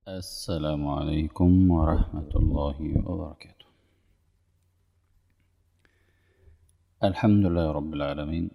السلام عليكم ورحمة الله وبركاته الحمد لله رب العالمين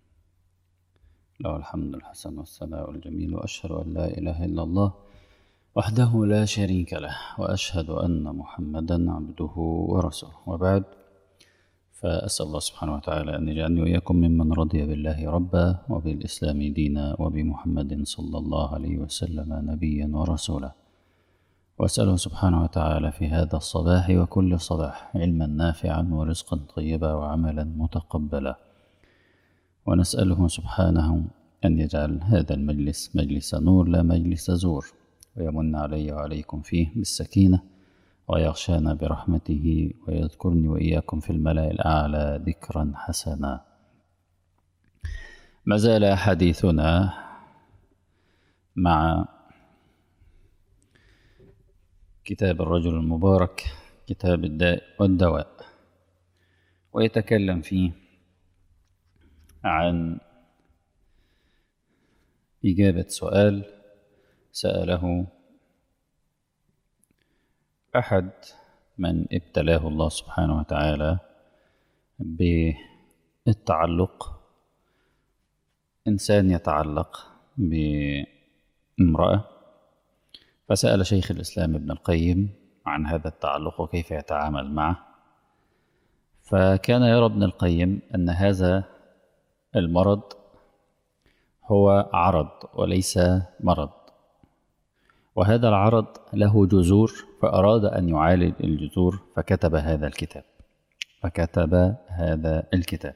له الحمد الحسن والثناء الجميل وأشهد أن لا إله إلا الله وحده لا شريك له وأشهد أن محمدا عبده ورسوله وبعد فأسأل الله سبحانه وتعالى أن يجعلني وإياكم ممن رضي بالله ربا وبالإسلام دينا وبمحمد صلى الله عليه وسلم نبيا ورسولا وأسأله سبحانه وتعالى في هذا الصباح وكل صباح علما نافعا ورزقا طيبا وعملا متقبلا ونسأله سبحانه أن يجعل هذا المجلس مجلس نور لا مجلس زور ويمن علي وعليكم فيه بالسكينة ويغشانا برحمته ويذكرني وإياكم في الملأ الأعلى ذكرا حسنا ما زال حديثنا مع كتاب الرجل المبارك كتاب الداء والدواء ويتكلم فيه عن إجابة سؤال سأله أحد من ابتلاه الله سبحانه وتعالى بالتعلق إنسان يتعلق بامرأة فسأل شيخ الإسلام ابن القيم عن هذا التعلق وكيف يتعامل معه فكان يرى ابن القيم أن هذا المرض هو عرض وليس مرض وهذا العرض له جذور فأراد أن يعالج الجذور فكتب هذا الكتاب فكتب هذا الكتاب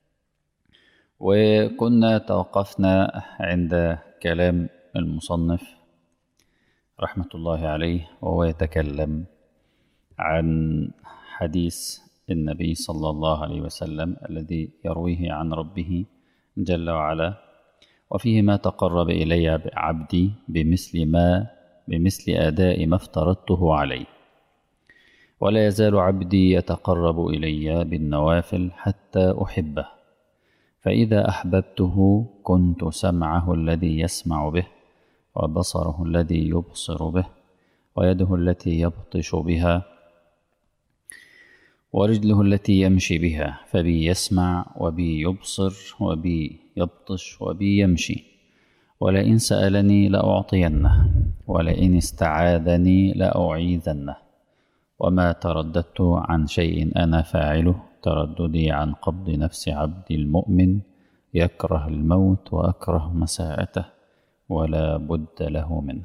وكنا توقفنا عند كلام المصنف رحمة الله عليه وهو يتكلم عن حديث النبي صلى الله عليه وسلم الذي يرويه عن ربه جل وعلا وفيه ما تقرب إلي عبدي بمثل ما بمثل أداء ما افترضته عليه ولا يزال عبدي يتقرب إلي بالنوافل حتى أحبه فإذا أحببته كنت سمعه الذي يسمع به وبصره الذي يبصر به ويده التي يبطش بها ورجله التي يمشي بها فبي يسمع وبي يبصر وبي يبطش وبي يمشي ولئن سألني لأعطينه ولئن استعاذني لأعيذنه وما ترددت عن شيء أنا فاعله ترددي عن قبض نفس عبدي المؤمن يكره الموت وأكره مساءته ولا بد له منه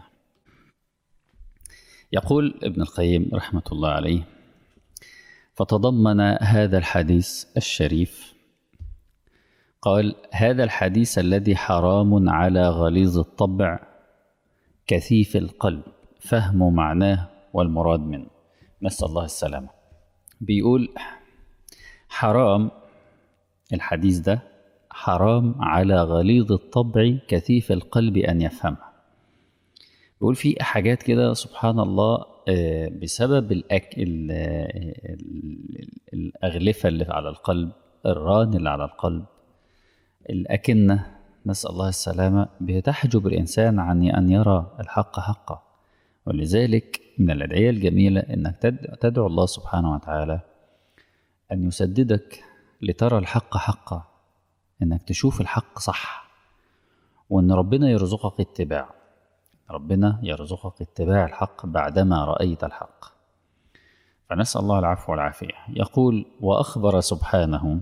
يقول ابن القيم رحمة الله عليه فتضمن هذا الحديث الشريف قال هذا الحديث الذي حرام على غليظ الطبع كثيف القلب فهم معناه والمراد منه نسأل الله السلامة بيقول حرام الحديث ده حرام على غليظ الطبع كثيف القلب أن يفهمها بيقول في حاجات كده سبحان الله بسبب الأك... ال... ال... الأغلفة اللي على القلب الران اللي على القلب الأكنة نسأل الله السلامة بتحجب الإنسان عن أن يرى الحق حقا ولذلك من الأدعية الجميلة أنك تدعو الله سبحانه وتعالى أن يسددك لترى الحق حقا أنك تشوف الحق صح وأن ربنا يرزقك اتباع ربنا يرزقك اتباع الحق بعدما رأيت الحق فنسأل الله العفو والعافية يقول وأخبر سبحانه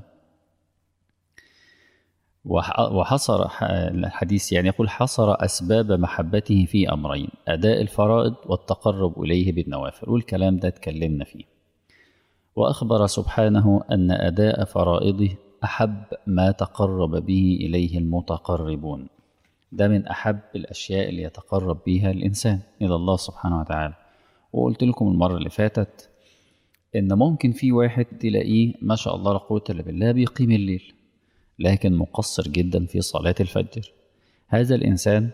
وحصر الحديث يعني يقول حصر أسباب محبته في أمرين أداء الفرائض والتقرب إليه بالنوافل والكلام ده اتكلمنا فيه وأخبر سبحانه أن أداء فرائضه أحب ما تقرب به إليه المتقربون ده من أحب الأشياء اللي يتقرب بها الإنسان إلى الله سبحانه وتعالى وقلت لكم المرة اللي فاتت إن ممكن في واحد تلاقيه ما شاء الله لا قوة إلا بالله بيقيم الليل لكن مقصر جدا في صلاة الفجر هذا الإنسان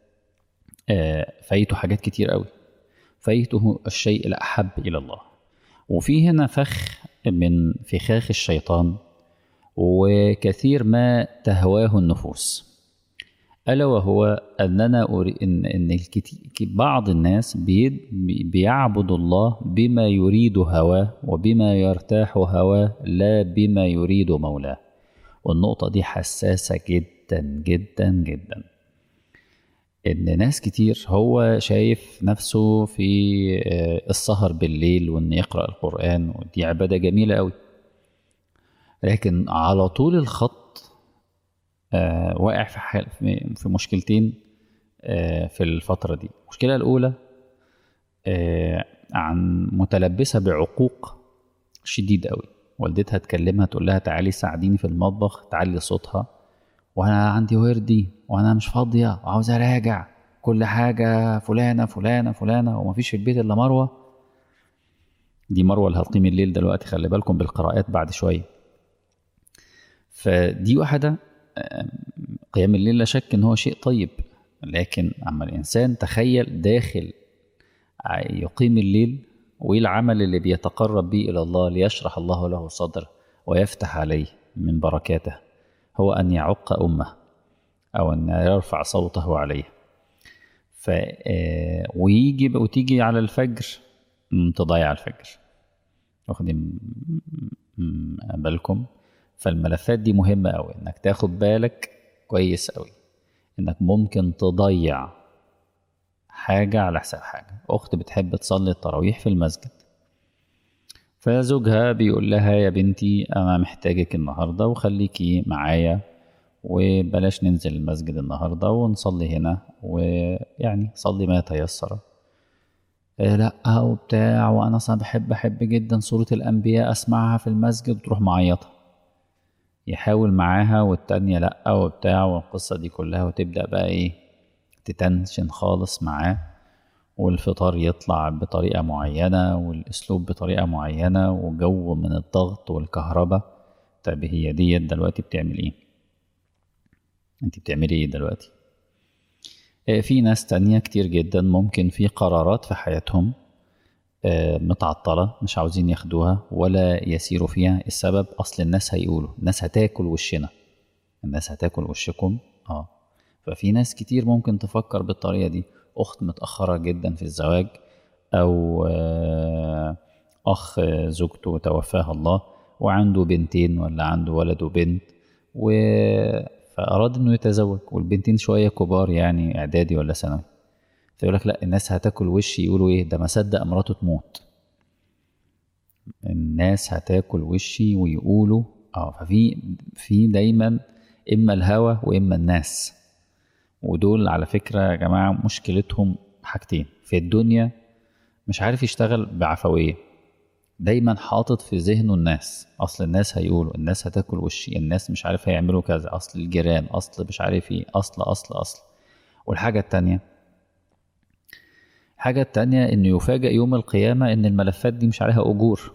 فايته حاجات كتير قوي فايته الشيء الأحب إلى الله وفي هنا فخ من فخاخ الشيطان وكثير ما تهواه النفوس ألا وهو أننا أري إن إن الكتي... بعض الناس بي... بيعبد الله بما يريد هواه وبما يرتاح هواه لا بما يريد مولاه والنقطة دي حساسة جدا جدا جدا إن ناس كتير هو شايف نفسه في السهر بالليل وإن يقرأ القرآن ودي عبادة جميلة أوي لكن على طول الخط آه واقع في حال في مشكلتين آه في الفترة دي المشكلة الأولى آه عن متلبسة بعقوق شديد قوي والدتها تكلمها تقول لها تعالي ساعديني في المطبخ تعلي صوتها وانا عندي وردي وانا مش فاضية وعاوز اراجع كل حاجة فلانة فلانة فلانة ومفيش في البيت الا مروة دي مروة اللي هتقيم الليل دلوقتي خلي بالكم بالقراءات بعد شوية فدي واحدة قيام الليل لا شك ان هو شيء طيب لكن اما الانسان تخيل داخل يقيم الليل وايه العمل اللي بيتقرب به الى الله ليشرح الله له صدره ويفتح عليه من بركاته هو ان يعق امه او ان يرفع صوته عليه ف ويجي وتيجي على الفجر تضيع الفجر واخدين بالكم فالملفات دي مهمة أوي إنك تاخد بالك كويس أوي إنك ممكن تضيع حاجة على حساب حاجة أخت بتحب تصلي التراويح في المسجد فزوجها بيقول لها يا بنتي أنا محتاجك النهاردة وخليكي معايا وبلاش ننزل المسجد النهاردة ونصلي هنا ويعني صلي ما يتيسر إيه لا وبتاع وأنا أصلا بحب بحب جدا سورة الأنبياء أسمعها في المسجد وتروح معيطة يحاول معاها والتانية لأ وبتاع والقصة دي كلها وتبدأ بقى إيه تتنشن خالص معاه والفطار يطلع بطريقة معينة والأسلوب بطريقة معينة وجو من الضغط والكهرباء طب هي ديت دلوقتي بتعمل إيه؟ أنت بتعملي إيه دلوقتي؟ في ناس تانية كتير جدا ممكن في قرارات في حياتهم متعطلة مش عاوزين ياخدوها ولا يسيروا فيها السبب أصل الناس هيقولوا الناس هتاكل وشنا الناس هتاكل وشكم اه ففي ناس كتير ممكن تفكر بالطريقة دي أخت متأخرة جدا في الزواج أو أخ زوجته توفاها الله وعنده بنتين ولا عنده ولد وبنت و فأراد إنه يتزوج والبنتين شوية كبار يعني إعدادي ولا ثانوي فيقول لك لا الناس هتاكل وشي يقولوا ايه ده ما صدق مراته تموت الناس هتاكل وشي ويقولوا اه ففي في دايما اما الهوى واما الناس ودول على فكره يا جماعه مشكلتهم حاجتين في الدنيا مش عارف يشتغل بعفويه دايما حاطط في ذهنه الناس اصل الناس هيقولوا الناس هتاكل وشي الناس مش عارف هيعملوا كذا اصل الجيران اصل مش عارف ايه اصل اصل اصل والحاجه التانيه الحاجة التانية إنه يفاجأ يوم القيامة إن الملفات دي مش عليها أجور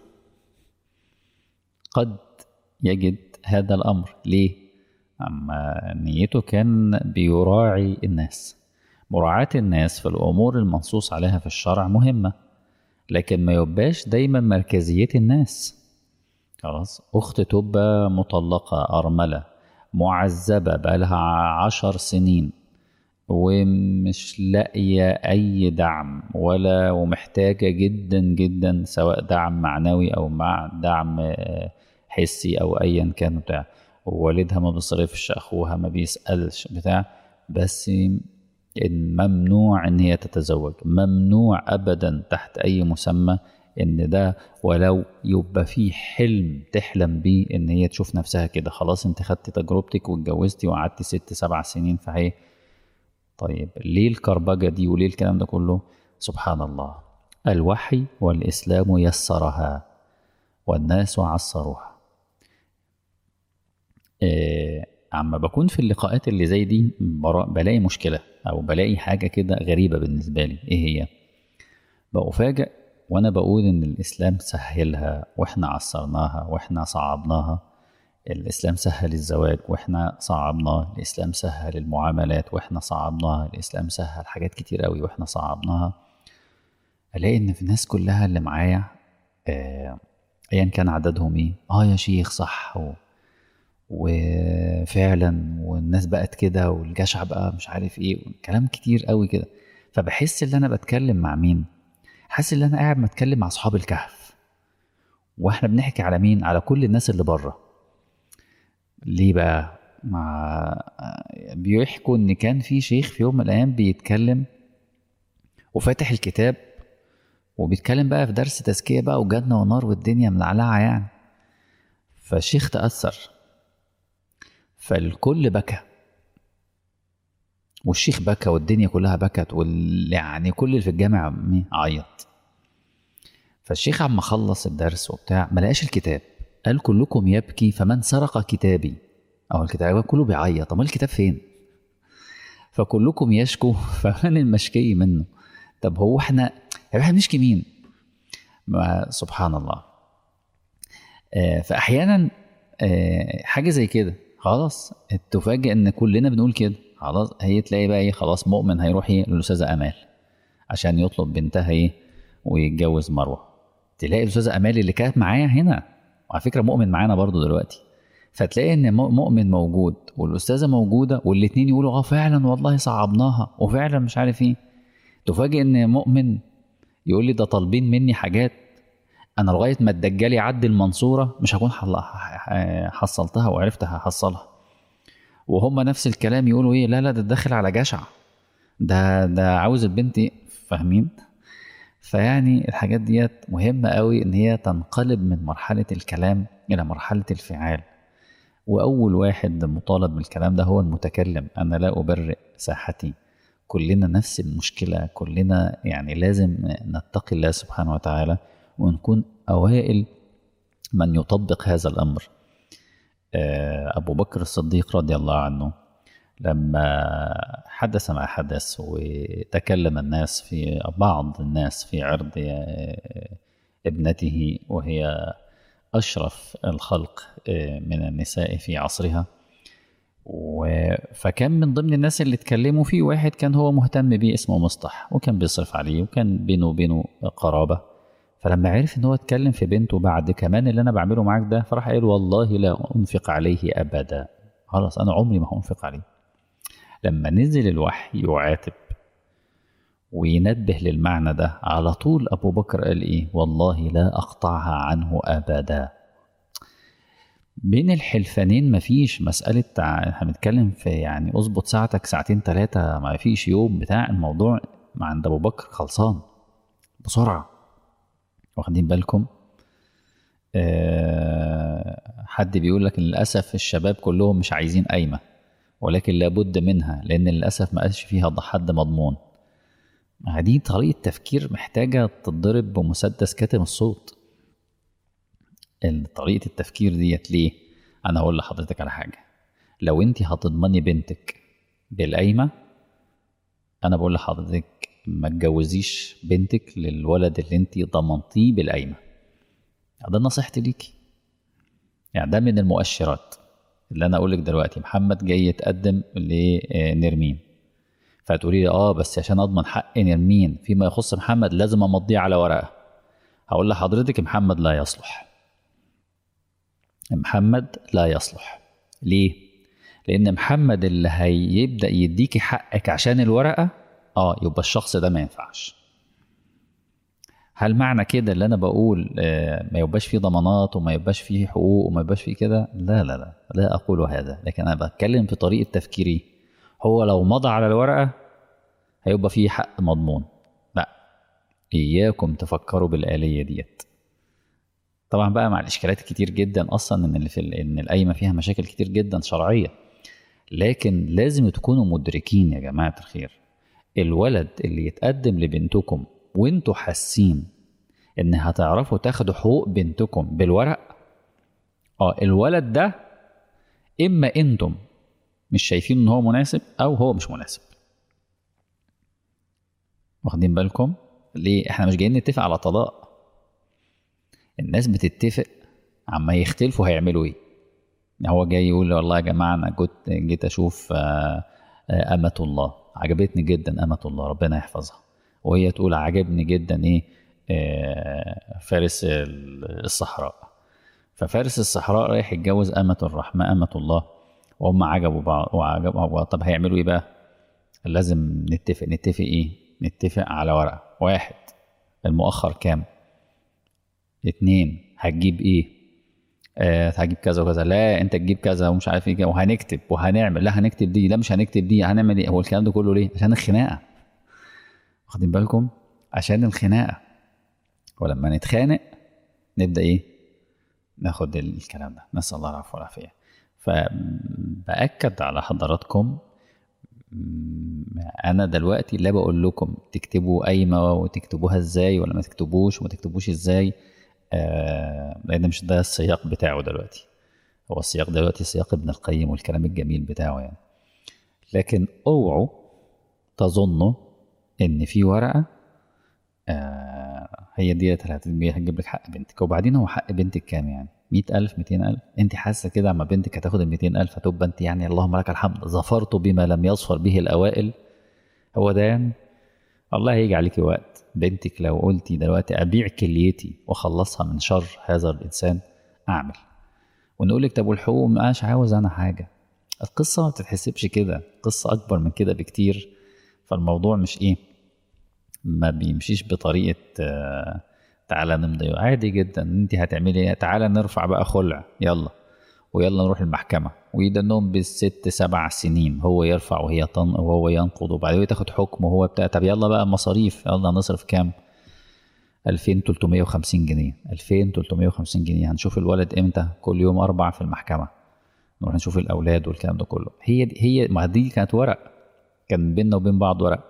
قد يجد هذا الأمر ليه؟ أما نيته كان بيراعي الناس مراعاة الناس في الأمور المنصوص عليها في الشرع مهمة لكن ما يبقاش دايما مركزية الناس خلاص أخت تبقى مطلقة أرملة معذبة بقالها عشر سنين ومش لاقية أي دعم ولا ومحتاجة جدا جدا سواء دعم معنوي أو مع دعم حسي أو أيا كان بتاع والدها ما بيصرفش أخوها ما بيسألش بتاع بس إن ممنوع إن هي تتزوج ممنوع أبدا تحت أي مسمى إن ده ولو يبقى في حلم تحلم بيه إن هي تشوف نفسها كده خلاص أنت خدت تجربتك واتجوزتي وقعدتي ست سبع سنين فهي طيب ليه الكربجة دي وليه الكلام ده كله سبحان الله الوحي والإسلام يسرها والناس عصروها إيه عما بكون في اللقاءات اللي زي دي بلاقي مشكلة أو بلاقي حاجة كده غريبة بالنسبة لي إيه هي بأفاجأ وأنا بقول إن الإسلام سهلها وإحنا عصرناها وإحنا صعبناها الإسلام سهل الزواج وإحنا صعبناه الإسلام سهل المعاملات وإحنا صعبناها الإسلام سهل حاجات كتير قوي وإحنا صعبناها ألاقي إن في الناس كلها اللي معايا آه، أيا كان عددهم إيه آه يا شيخ صح و... وفعلا والناس بقت كده والجشع بقى مش عارف ايه كلام كتير قوي كده فبحس ان انا بتكلم مع مين حاسس ان انا قاعد بتكلم مع اصحاب الكهف واحنا بنحكي على مين على كل الناس اللي بره ليه بقى مع بيحكوا ان كان في شيخ في يوم من الايام بيتكلم وفاتح الكتاب وبيتكلم بقى في درس تزكيه بقى وجنه ونار والدنيا ملعلعه يعني فالشيخ تاثر فالكل بكى والشيخ بكى والدنيا كلها بكت وال يعني كل اللي في الجامع عيط فالشيخ عم خلص الدرس وبتاع ما لقاش الكتاب قال كلكم يبكي فمن سرق كتابي او الكتاب كله بيعيط امال الكتاب فين فكلكم يشكو فمن المشكي منه طب هو احنا احنا بنشكي مين ما سبحان الله آه فاحيانا آه حاجه زي كده خلاص تفاجئ ان كلنا بنقول كده خلاص هي تلاقي بقى ايه خلاص مؤمن هيروح ايه للاستاذه امال عشان يطلب بنتها ايه ويتجوز مروه تلاقي الاستاذه امال اللي كانت معايا هنا وعلى فكره مؤمن معانا برضو دلوقتي فتلاقي ان مؤمن موجود والاستاذه موجوده والاثنين يقولوا اه فعلا والله صعبناها وفعلا مش عارف ايه تفاجئ ان مؤمن يقول لي ده طالبين مني حاجات انا لغايه ما الدجال يعدي المنصوره مش هكون حصلتها وعرفت هحصلها وهم نفس الكلام يقولوا ايه لا لا ده داخل على جشع ده ده عاوز البنت فاهمين فيعني الحاجات ديت مهمه قوي ان هي تنقلب من مرحله الكلام الى مرحله الفعال واول واحد مطالب بالكلام ده هو المتكلم انا لا ابرئ ساحتي كلنا نفس المشكله كلنا يعني لازم نتقي الله سبحانه وتعالى ونكون اوائل من يطبق هذا الامر ابو بكر الصديق رضي الله عنه لما حدث ما حدث وتكلم الناس في بعض الناس في عرض ابنته وهي اشرف الخلق من النساء في عصرها فكان من ضمن الناس اللي اتكلموا فيه واحد كان هو مهتم بيه اسمه مصطح وكان بيصرف عليه وكان بينه وبينه قرابه فلما عرف ان هو اتكلم في بنته بعد كمان اللي انا بعمله معاك ده فراح قال والله لا انفق عليه ابدا خلاص انا عمري ما هنفق عليه لما نزل الوحي يعاتب وينبه للمعنى ده على طول ابو بكر قال ايه والله لا اقطعها عنه ابدا بين الحلفانين مفيش مسألة احنا بنتكلم في يعني اظبط ساعتك ساعتين ثلاثة ما فيش يوم بتاع الموضوع عند ابو بكر خلصان بسرعة واخدين بالكم أه حد بيقول لك للأسف الشباب كلهم مش عايزين قايمة ولكن لابد منها لأن للأسف ما قالش فيها حد مضمون دي طريقة تفكير محتاجة تتضرب بمسدس كاتم الصوت طريقة التفكير ديت ليه؟ أنا هقول لحضرتك على حاجة لو أنت هتضمني بنتك بالقايمة أنا بقول لحضرتك ما تجوزيش بنتك للولد اللي أنت ضمنتيه بالقايمة ده نصيحتي ليكي يعني ده من المؤشرات اللي أنا أقولك دلوقتي محمد جاي يتقدم لنرمين فتقولي لي اه بس عشان اضمن حق نرمين فيما يخص محمد لازم امضيه على ورقه هقول لحضرتك محمد لا يصلح محمد لا يصلح ليه لان محمد اللي هيبدا يديكي حقك عشان الورقه اه يبقى الشخص ده ما ينفعش هل معنى كده اللي انا بقول آه ما يبقاش فيه ضمانات وما يبقاش فيه حقوق وما يبقاش فيه كده لا لا لا لا اقول هذا لكن انا بتكلم في طريقه تفكيري هو لو مضى على الورقه هيبقى فيه حق مضمون لا اياكم تفكروا بالآلية ديت طبعا بقى مع الاشكالات كتير جدا اصلا ان اللي في ان القايمه فيها مشاكل كتير جدا شرعيه لكن لازم تكونوا مدركين يا جماعه الخير الولد اللي يتقدم لبنتكم وانتوا حاسين ان هتعرفوا تاخدوا حقوق بنتكم بالورق اه الولد ده اما انتم مش شايفين ان هو مناسب او هو مش مناسب واخدين بالكم ليه احنا مش جايين نتفق على طلاق الناس بتتفق عما يختلفوا هيعملوا ايه هو جاي يقول والله يا جماعه انا كنت جيت اشوف أمة الله عجبتني جدا أمة الله ربنا يحفظها وهي تقول عجبني جدا ايه فارس الصحراء ففارس الصحراء رايح يتجوز أمة الرحمن أمة الله وهم عجبوا بعض وعجبوا بعض طب هيعملوا إيه بقى؟ لازم نتفق نتفق إيه؟ نتفق على ورقة واحد المؤخر كام؟ اتنين هتجيب إيه؟ آه هتجيب كذا وكذا لا انت تجيب كذا ومش عارف ايه وهنكتب وهنعمل لا هنكتب دي لا مش هنكتب دي هنعمل ايه هو الكلام ده كله ليه عشان الخناقه واخدين بالكم عشان الخناقه ولما نتخانق نبدا ايه ناخد الكلام ده نسال الله العفو والعافيه فباكد على حضراتكم انا دلوقتي لا بقول لكم تكتبوا قايمه وتكتبوها ازاي ولا ما تكتبوش وما تكتبوش ازاي آه لان مش ده السياق بتاعه دلوقتي هو السياق دلوقتي سياق ابن القيم والكلام الجميل بتاعه يعني لكن اوعوا تظنوا ان في ورقه آه هي ديت اللي هتجيب لك حق بنتك وبعدين هو حق بنتك كام يعني 100000 200000 انت حاسه كده اما بنتك هتاخد ال 200000 هتبقى انت يعني اللهم لك الحمد ظفرت بما لم يظفر به الاوائل هو ده يعني الله هيجي عليكي وقت بنتك لو قلتي دلوقتي ابيع كليتي واخلصها من شر هذا الانسان اعمل ونقول لك طب والحقوق مش عاوز انا حاجه القصه ما بتتحسبش كده قصه اكبر من كده بكتير فالموضوع مش ايه ما بيمشيش بطريقه آه تعالى نمضي عادي جدا انت هتعملي ايه تعالى نرفع بقى خلع يلا ويلا نروح المحكمة ويدنهم بالست سبع سنين هو يرفع وهي طن وهو ينقض وبعدين تاخد حكم وهو بتاع طب يلا بقى مصاريف يلا نصرف كام 2350 جنيه 2350 جنيه هنشوف الولد امتى كل يوم أربع في المحكمة نروح نشوف الأولاد والكلام ده كله هي دي هي ما دي كانت ورق كان بيننا وبين بعض ورق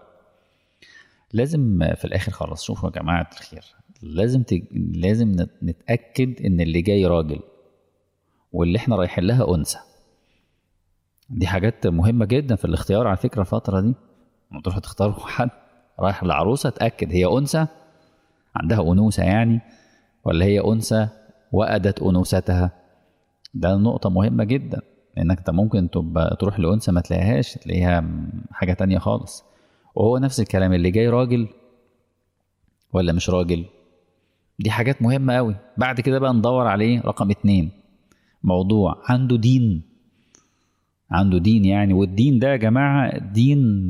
لازم في الآخر خلاص شوفوا يا جماعة الخير لازم تج... لازم نتأكد إن اللي جاي راجل واللي احنا رايحين لها انثى دي حاجات مهمه جدا في الاختيار على فكره الفتره دي لما تروحوا تختاروا حد رايح لعروسه تاكد هي انثى عندها انوثه يعني ولا هي انثى وأدت انوثتها ده نقطه مهمه جدا لانك انت ممكن تبقى تروح لانثى ما تلاقيهاش تلاقيها حاجه تانية خالص وهو نفس الكلام اللي جاي راجل ولا مش راجل دي حاجات مهمة قوي بعد كده بقى ندور عليه رقم اتنين موضوع عنده دين عنده دين يعني والدين ده يا جماعة دين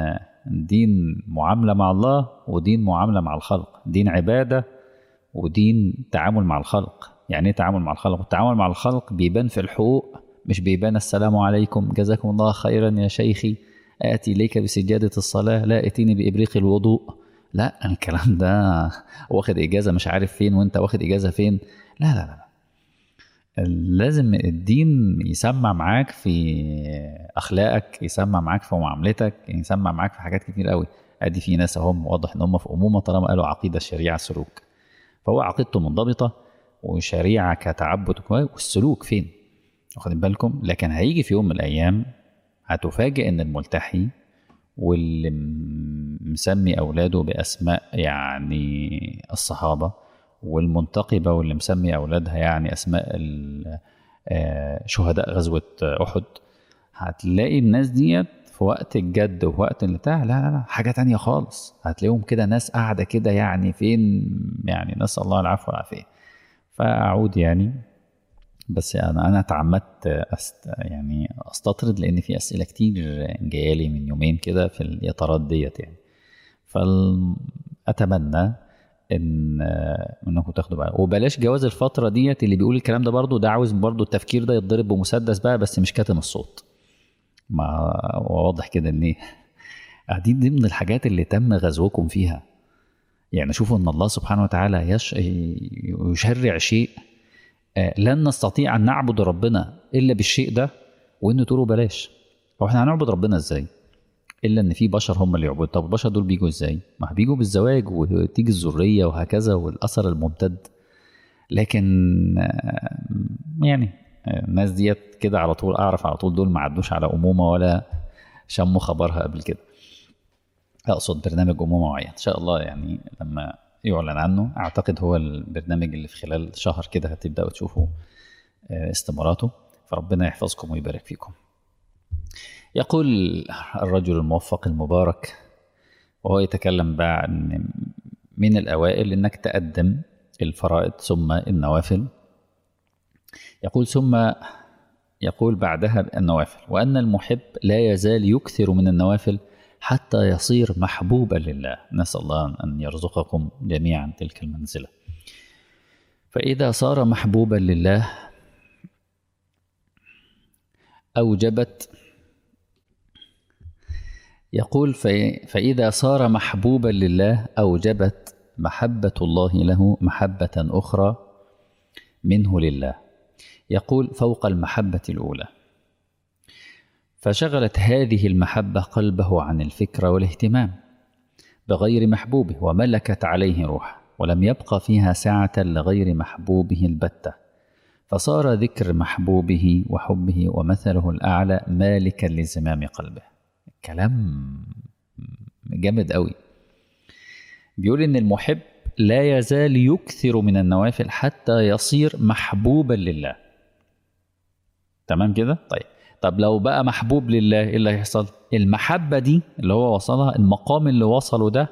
دين معاملة مع الله ودين معاملة مع الخلق دين عبادة ودين تعامل مع الخلق يعني ايه تعامل مع الخلق التعامل مع الخلق بيبان في الحقوق مش بيبان السلام عليكم جزاكم الله خيرا يا شيخي آتي إليك بسجادة الصلاة لا اتيني بإبريق الوضوء لا الكلام ده واخد إجازة مش عارف فين وانت واخد إجازة فين لا لا لا لازم الدين يسمع معاك في اخلاقك يسمع معاك في معاملتك يسمع معاك في حاجات كتير قوي ادي في ناس اهم واضح ان هم في امومه طالما قالوا عقيده الشريعه السلوك فهو عقيدته منضبطه وشريعه كتعبد والسلوك فين واخدين بالكم لكن هيجي في يوم من الايام هتفاجئ ان الملتحي واللي مسمي اولاده باسماء يعني الصحابه والمنتقبة واللي مسمي أولادها يعني أسماء شهداء غزوة أحد هتلاقي الناس ديت في وقت الجد وفي وقت البتاع لا لا لا حاجة تانية خالص هتلاقيهم كده ناس قاعدة كده يعني فين يعني نسأل الله العفو والعافية فأعود يعني بس أنا أنا تعمدت أست يعني أستطرد لأن في أسئلة كتير جاية لي من يومين كده في الإطارات ديت يعني فأتمنى ان انكم تاخدوا بالكم وبلاش جواز الفتره ديت اللي بيقول الكلام ده برضو ده عاوز برضو التفكير ده يتضرب بمسدس بقى بس مش كاتم الصوت ما واضح كده ان ايه دي ضمن الحاجات اللي تم غزوكم فيها يعني شوفوا ان الله سبحانه وتعالى يش... يشرع شيء لن نستطيع ان نعبد ربنا الا بالشيء ده وان تقولوا بلاش هو احنا هنعبد ربنا ازاي الا ان في بشر هم اللي يعبدوا طب البشر دول بيجوا ازاي ما بيجوا بالزواج وتيجي الذريه وهكذا والاثر الممتد لكن يعني الناس ديت كده على طول اعرف على طول دول ما عدوش على امومه ولا شموا خبرها قبل كده اقصد برنامج امومه معين ان شاء الله يعني لما يعلن عنه اعتقد هو البرنامج اللي في خلال شهر كده هتبداوا تشوفوا استماراته فربنا يحفظكم ويبارك فيكم يقول الرجل الموفق المبارك وهو يتكلم بقى عن من الأوائل إنك تقدم الفرائض ثم النوافل يقول ثم يقول بعدها النوافل وأن المحب لا يزال يكثر من النوافل حتى يصير محبوبا لله نسأل الله أن يرزقكم جميعا تلك المنزلة فإذا صار محبوبا لله أوجبت يقول فإذا صار محبوبا لله أوجبت محبة الله له محبة أخرى منه لله يقول فوق المحبة الأولى فشغلت هذه المحبة قلبه عن الفكرة والاهتمام بغير محبوبه وملكت عليه روحه ولم يبقى فيها ساعة لغير محبوبه البتة فصار ذكر محبوبه وحبه ومثله الأعلى مالكا لزمام قلبه كلام جامد قوي بيقول إن المحب لا يزال يكثر من النوافل حتى يصير محبوبا لله تمام كده طيب طب لو بقى محبوب لله ايه اللي هيحصل المحبة دي اللي هو وصلها المقام اللي وصله ده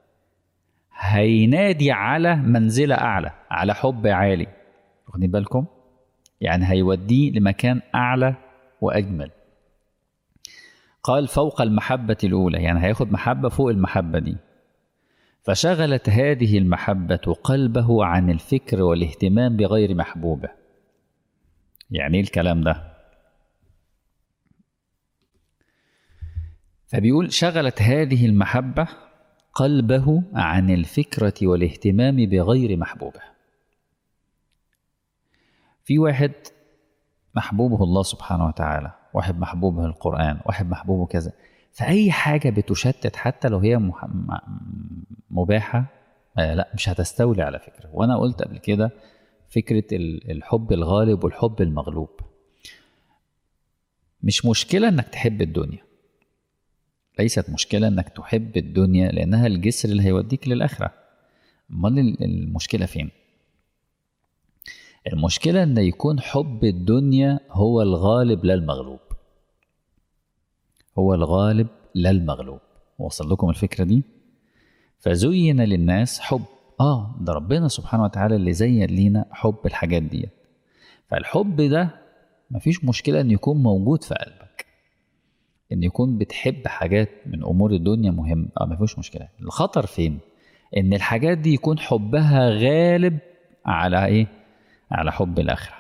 هينادي على منزلة أعلى على حب عالي واخدين بالكم يعني هيوديه لمكان أعلى وأجمل قال فوق المحبة الأولى يعني هياخد محبة فوق المحبة دي فشغلت هذه المحبة قلبه عن الفكر والاهتمام بغير محبوبه يعني ايه الكلام ده فبيقول شغلت هذه المحبة قلبه عن الفكرة والاهتمام بغير محبوبه في واحد محبوبه الله سبحانه وتعالى واحد محبوبه القرآن واحد محبوبه كذا فأي حاجة بتشتت حتى لو هي مباحة آه لا مش هتستولي على فكرة وأنا قلت قبل كده فكرة الحب الغالب والحب المغلوب مش مشكلة انك تحب الدنيا ليست مشكلة انك تحب الدنيا لانها الجسر اللي هيوديك للآخرة امال المشكلة فين المشكلة ان يكون حب الدنيا هو الغالب لا المغلوب هو الغالب لا المغلوب وصل لكم الفكرة دي فزين للناس حب اه ده ربنا سبحانه وتعالى اللي زين لينا حب الحاجات دي فالحب ده مفيش مشكلة ان يكون موجود في قلبك ان يكون بتحب حاجات من امور الدنيا مهم اه مفيش مشكلة الخطر فين ان الحاجات دي يكون حبها غالب على ايه على حب الاخرة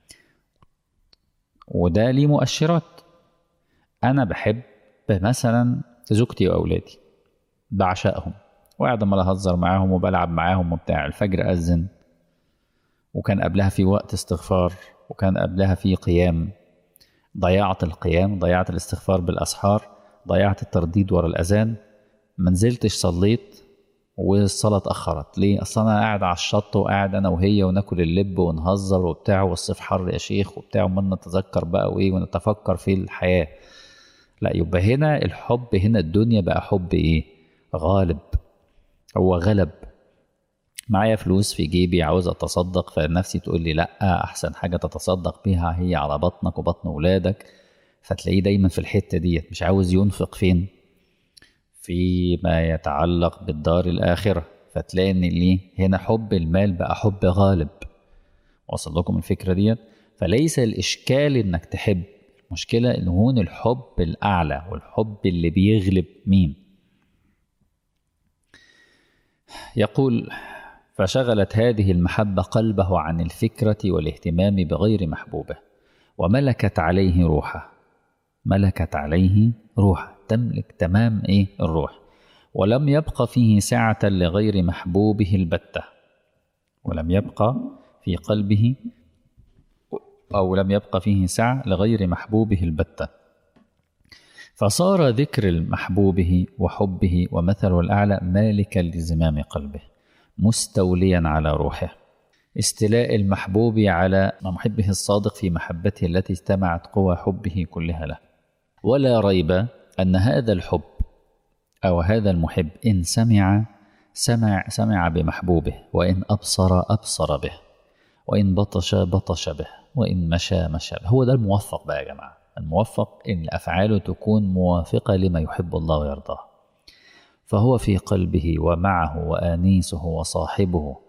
وده ليه مؤشرات انا بحب مثلا زوجتي واولادي بعشقهم وقاعد عمال اهزر معاهم وبلعب معاهم وبتاع الفجر اذن وكان قبلها في وقت استغفار وكان قبلها في قيام ضيعت القيام ضيعت الاستغفار بالاسحار ضيعت الترديد ورا الاذان ما نزلتش صليت والصلاة اتأخرت ليه؟ أصل أنا قاعد على الشط وقاعد أنا وهي وناكل اللب ونهزر وبتاع والصيف حر يا شيخ وبتاع وما نتذكر بقى وإيه ونتفكر في الحياة لا يبقى هنا الحب هنا الدنيا بقى حب إيه؟ غالب هو غلب معايا فلوس في جيبي عاوز اتصدق فنفسي تقول لي لا احسن حاجه تتصدق بيها هي على بطنك وبطن ولادك فتلاقيه دايما في الحته ديت مش عاوز ينفق فين فيما يتعلق بالدار الاخره فتلاقي ان ليه هنا حب المال بقى حب غالب وصل لكم الفكره ديت فليس الاشكال انك تحب المشكله ان هون الحب الاعلى والحب اللي بيغلب مين يقول فشغلت هذه المحبة قلبه عن الفكرة والاهتمام بغير محبوبه وملكت عليه روحه ملكت عليه روحه تملك تمام ايه الروح ولم يبق فيه سعة لغير محبوبه البتة ولم يبقى في قلبه أو لم يبق فيه سعة لغير محبوبه البتة فصار ذكر محبوبه وحبه ومثله الأعلى مالكا لزمام قلبه مستوليا على روحه استلاء المحبوب على محبه الصادق في محبته التي اجتمعت قوى حبه كلها له ولا ريب أن هذا الحب أو هذا المحب إن سمع سمع سمع بمحبوبه وإن أبصر أبصر به وإن بطش بطش به وإن مشى مشى به هو ده الموفق بقى يا جماعة الموفق إن أفعاله تكون موافقة لما يحب الله ويرضاه فهو في قلبه ومعه وآنيسه وصاحبه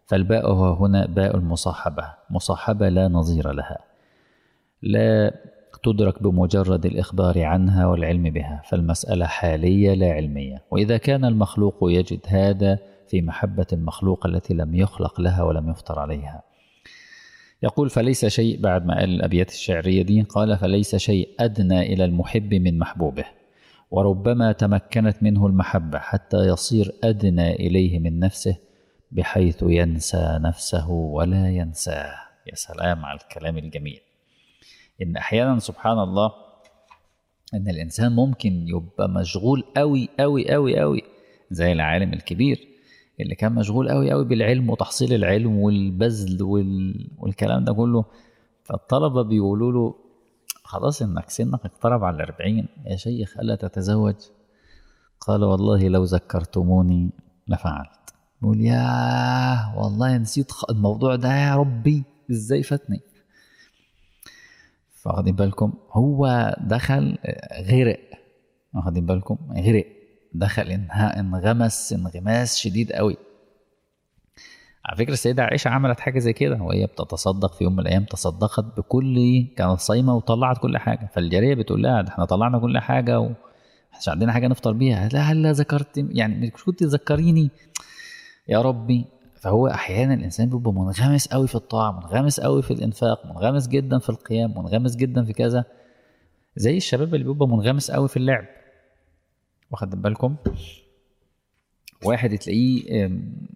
فالباء هنا باء المصاحبة مصاحبة لا نظير لها لا تدرك بمجرد الإخبار عنها والعلم بها فالمسألة حالية لا علمية وإذا كان المخلوق يجد هذا في محبة المخلوق التي لم يخلق لها ولم يفطر عليها يقول فليس شيء بعد ما قال الأبيات الشعرية دي قال فليس شيء أدنى إلى المحب من محبوبه وربما تمكنت منه المحبة حتى يصير أدنى إليه من نفسه بحيث ينسى نفسه ولا ينساه يا سلام على الكلام الجميل إن أحيانا سبحان الله إن الإنسان ممكن يبقى مشغول أوي أوي أوي أوي زي العالم الكبير اللي كان مشغول أوي أوي بالعلم وتحصيل العلم والبذل وال... والكلام ده كله فالطلبة بيقولوا له خلاص إنك سنك اقترب على الأربعين يا شيخ ألا تتزوج قال والله لو ذكرتموني لفعلت يقول ياه والله نسيت الموضوع ده يا ربي ازاي فاتني فاخدين بالكم هو دخل غرق واخدين بالكم غرق دخل انها انغمس انغماس شديد قوي على فكرة السيدة عائشة عملت حاجة زي كده وهي بتتصدق في يوم من الأيام تصدقت بكل كانت صايمة وطلعت كل حاجة فالجارية بتقول لها ده احنا طلعنا كل حاجة و مش عندنا حاجة نفطر بيها لا هلا ذكرت يعني مش كنت تذكريني يا ربي فهو احيانا الانسان بيبقى منغمس قوي في الطاعه منغمس قوي في الانفاق منغمس جدا في القيام منغمس جدا في كذا زي الشباب اللي بيبقى منغمس قوي في اللعب واخد بالكم واحد تلاقيه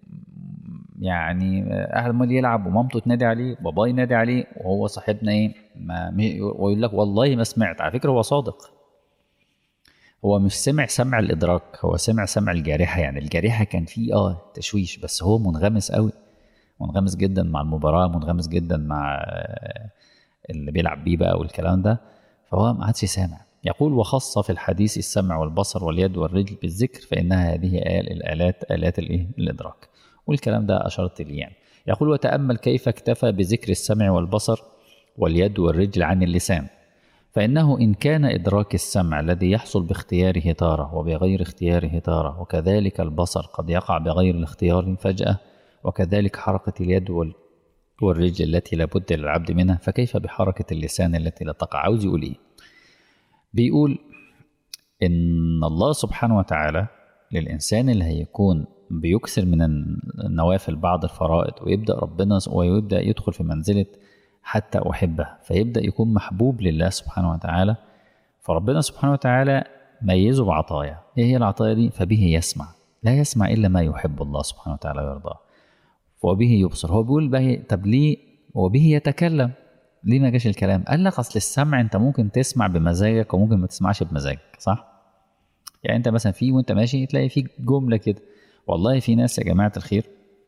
يعني قاعد عمال يلعب ومامته تنادي عليه باباه ينادي عليه وهو صاحبنا ايه ما ويقول لك والله ما سمعت على فكره هو صادق هو مش سمع سمع الادراك هو سمع سمع الجارحه يعني الجارحه كان فيه اه تشويش بس هو منغمس قوي منغمس جدا مع المباراه منغمس جدا مع اللي بيلعب بيه بقى والكلام ده فهو ما عادش سامع يقول وخص في الحديث السمع والبصر واليد والرجل بالذكر فانها هذه آل الالات الات الايه الادراك والكلام ده اشرت لي يعني يقول وتامل كيف اكتفى بذكر السمع والبصر واليد والرجل عن اللسان فإنه إن كان إدراك السمع الذي يحصل باختياره تارة وبغير اختياره تارة وكذلك البصر قد يقع بغير الاختيار فجأة وكذلك حركة اليد والرجل التي لابد للعبد منها فكيف بحركة اللسان التي لا تقع عاوز يقول إيه بيقول إن الله سبحانه وتعالى للإنسان اللي هيكون بيكثر من النوافل بعض الفرائض ويبدأ ربنا ويبدأ يدخل في منزلة حتى أحبه فيبدأ يكون محبوب لله سبحانه وتعالى فربنا سبحانه وتعالى ميزه بعطايا ايه هي العطايا دي فبه يسمع لا يسمع إلا ما يحب الله سبحانه وتعالى ويرضاه وبه يبصر هو بيقول بقى طب ليه وبه يتكلم ليه ما جاش الكلام قال لك اصل السمع انت ممكن تسمع بمزاجك وممكن ما تسمعش بمزاجك صح يعني انت مثلا في وانت ماشي تلاقي في جمله كده والله في ناس يا جماعه الخير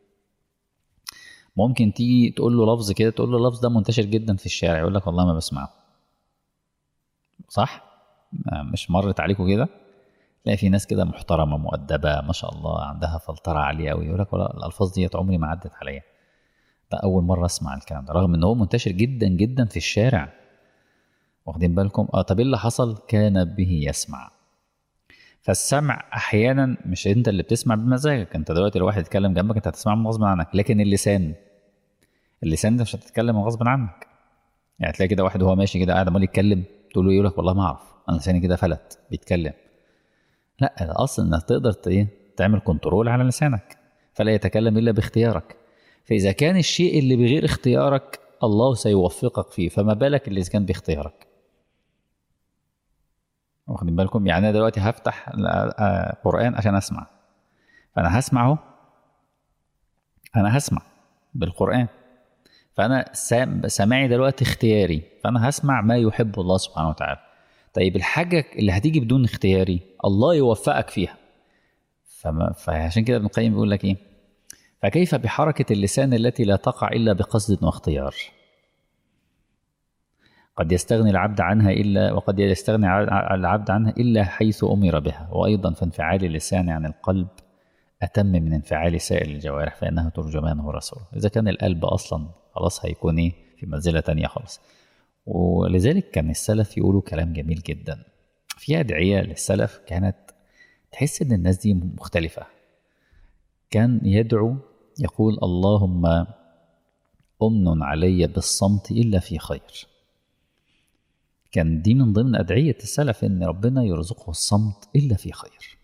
ممكن تيجي تقول له لفظ كده تقول له اللفظ ده منتشر جدا في الشارع يقول لك والله ما بسمعه صح مش مرت عليكم كده تلاقي في ناس كده محترمه مؤدبه ما شاء الله عندها فلتره عاليه قوي يقول لك والله الالفاظ ديت عمري ما عدت عليا ده اول مره اسمع الكلام ده رغم ان هو منتشر جدا جدا في الشارع واخدين بالكم اه طب ايه اللي حصل كان به يسمع فالسمع احيانا مش انت اللي بتسمع بمزاجك انت دلوقتي لو واحد يتكلم جنبك انت هتسمعه غصب عنك لكن اللسان اللسان ده مش هتتكلم غصب عنك يعني تلاقي كده واحد وهو ماشي كده قاعد عمال يتكلم تقول له يقول لك والله ما اعرف انا لساني كده فلت بيتكلم لا الاصل انك تقدر ايه تعمل كنترول على لسانك فلا يتكلم الا باختيارك فاذا كان الشيء اللي بغير اختيارك الله سيوفقك فيه فما بالك اللي كان باختيارك واخدين بالكم يعني انا دلوقتي هفتح قران عشان اسمع فانا هسمعه انا هسمع بالقران فانا سامعي دلوقتي اختياري فانا هسمع ما يحب الله سبحانه وتعالى طيب الحاجه اللي هتيجي بدون اختياري الله يوفقك فيها فما فعشان كده ابن القيم بيقول لك ايه فكيف بحركه اللسان التي لا تقع الا بقصد واختيار قد يستغني العبد عنها إلا وقد يستغني العبد عنها إلا حيث أمر بها وأيضا فانفعال اللسان عن القلب أتم من انفعال سائر الجوارح فإنها ترجمانه ورسوله إذا كان القلب أصلا خلاص هيكون إيه في منزلة تانية خالص ولذلك كان السلف يقولوا كلام جميل جدا في أدعية للسلف كانت تحس إن الناس دي مختلفة كان يدعو يقول اللهم أمن علي بالصمت إلا في خير كان دي من ضمن أدعية السلف إن ربنا يرزقه الصمت إلا في خير